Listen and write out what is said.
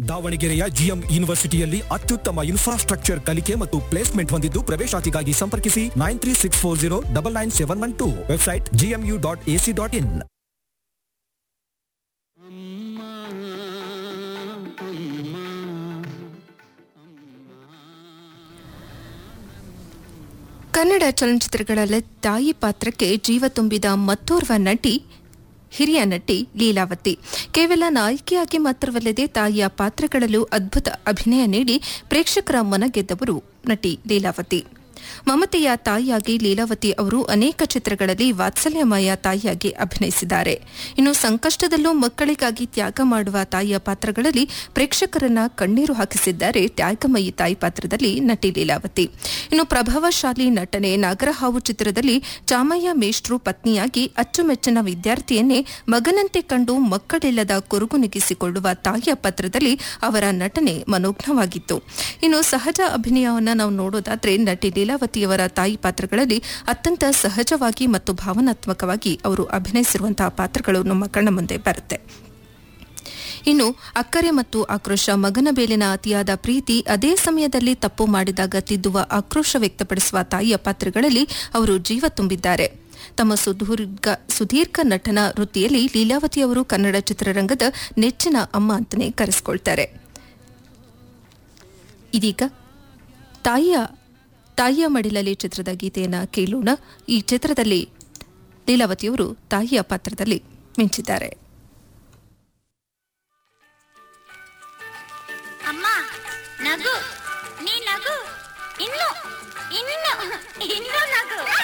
ದಾವಣಗೆರೆಯ ಜಿಎಂ ಯೂನಿವರ್ಸಿಟಿಯಲ್ಲಿ ಅತ್ಯುತ್ತಮ ಇನ್ಫ್ರಾಸ್ಟ್ರಕ್ಚರ್ ಕಲಿಕೆ ಮತ್ತು ಪ್ಲೇಸ್ಮೆಂಟ್ ಹೊಂದಿದ್ದು ಪ್ರವೇಶಾತಿಗಾಗಿ ಸಂಪರ್ಕಿಸಿ nine three six four zero double nine seven one two website G M U dot A C dot in Kannada ಚಲನಚಿತ್ರಗಳಲ್ಲಿ ತಾಯಿ ಪಾತ್ರಕ್ಕೆ ಜೀವ ತುಂಬಿದ ಮತ್ತೋರ್ವ ನಟಿ ಹಿರಿಯ ನಟಿ ಲೀಲಾವತಿ ಕೇವಲ ನಾಯಕಿಯಾಗಿ ಮಾತ್ರವಲ್ಲದೆ ತಾಯಿಯ ಪಾತ್ರಗಳಲ್ಲೂ ಅದ್ಭುತ ಅಭಿನಯ ನೀಡಿ ಪ್ರೇಕ್ಷಕರ ಮನಗೆದ್ದವರು ನಟಿ ಲೀಲಾವತಿ ಮಮತೆಯ ತಾಯಿಯಾಗಿ ಲೀಲಾವತಿ ಅವರು ಅನೇಕ ಚಿತ್ರಗಳಲ್ಲಿ ವಾತ್ಸಲ್ಯಮಯ ತಾಯಿಯಾಗಿ ಅಭಿನಯಿಸಿದ್ದಾರೆ ಇನ್ನು ಸಂಕಷ್ಟದಲ್ಲೂ ಮಕ್ಕಳಿಗಾಗಿ ತ್ಯಾಗ ಮಾಡುವ ತಾಯಿಯ ಪಾತ್ರಗಳಲ್ಲಿ ಪ್ರೇಕ್ಷಕರನ್ನ ಕಣ್ಣೀರು ಹಾಕಿಸಿದ್ದಾರೆ ತ್ಯಾಗಮಯಿ ತಾಯಿ ಪಾತ್ರದಲ್ಲಿ ನಟಿ ಲೀಲಾವತಿ ಇನ್ನು ಪ್ರಭಾವಶಾಲಿ ನಟನೆ ನಾಗರಹಾವು ಚಿತ್ರದಲ್ಲಿ ಚಾಮಯ್ಯ ಮೇಷ್ಟ್ರು ಪತ್ನಿಯಾಗಿ ಅಚ್ಚುಮೆಚ್ಚಿನ ವಿದ್ಯಾರ್ಥಿಯನ್ನೇ ಮಗನಂತೆ ಕಂಡು ಮಕ್ಕಳಿಲ್ಲದ ಕೊರುಗು ನಿಗಿಸಿಕೊಳ್ಳುವ ತಾಯಿಯ ಪಾತ್ರದಲ್ಲಿ ಅವರ ನಟನೆ ಮನೋಜ್ಞವಾಗಿತ್ತು ಇನ್ನು ಸಹಜ ಅಭಿನಯವನ್ನ ನಾವು ನೋಡೋದಾದ್ರೆ ನಟಿ ಲೀಲಾವತಿಯವರ ತಾಯಿ ಪಾತ್ರಗಳಲ್ಲಿ ಅತ್ಯಂತ ಸಹಜವಾಗಿ ಮತ್ತು ಭಾವನಾತ್ಮಕವಾಗಿ ಅವರು ಅಭಿನಯಿಸಿರುವಂತಹ ಪಾತ್ರಗಳು ನಮ್ಮ ಕಣ್ಣ ಮುಂದೆ ಬರುತ್ತೆ ಇನ್ನು ಅಕ್ಕರೆ ಮತ್ತು ಆಕ್ರೋಶ ಮಗನ ಬೇಲಿನ ಅತಿಯಾದ ಪ್ರೀತಿ ಅದೇ ಸಮಯದಲ್ಲಿ ತಪ್ಪು ಮಾಡಿದಾಗ ತಿದ್ದುವ ಆಕ್ರೋಶ ವ್ಯಕ್ತಪಡಿಸುವ ತಾಯಿಯ ಪಾತ್ರಗಳಲ್ಲಿ ಅವರು ಜೀವ ತುಂಬಿದ್ದಾರೆ ತಮ್ಮ ಸುದೀರ್ಘ ಸುದೀರ್ಘ ನಟನ ವೃತ್ತಿಯಲ್ಲಿ ಲೀಲಾವತಿ ಅವರು ಕನ್ನಡ ಚಿತ್ರರಂಗದ ನೆಚ್ಚಿನ ಅಮ್ಮ ಅಂತಾನೆ ಕರೆಸಿಕೊಳ್ತಾರೆ ಇದೀಗ ತಾಯಿಯ ತಾಯಿಯ ಮಡಿಲಲ್ಲಿ ಚಿತ್ರದ ಗೀತೆಯನ್ನ ಕೇಳೋಣ ಈ ಚಿತ್ರದಲ್ಲಿ ಲೀಲಾವತಿಯವರು ತಾಯಿಯ ಪಾತ್ರದಲ್ಲಿ ಮಿಂಚಿದ್ದಾರೆ ಅಮ್ಮ ನಗು ನೀ ನಗು ಇನ್ನು ಇನ್ನು ಇನ್ನು ನಗು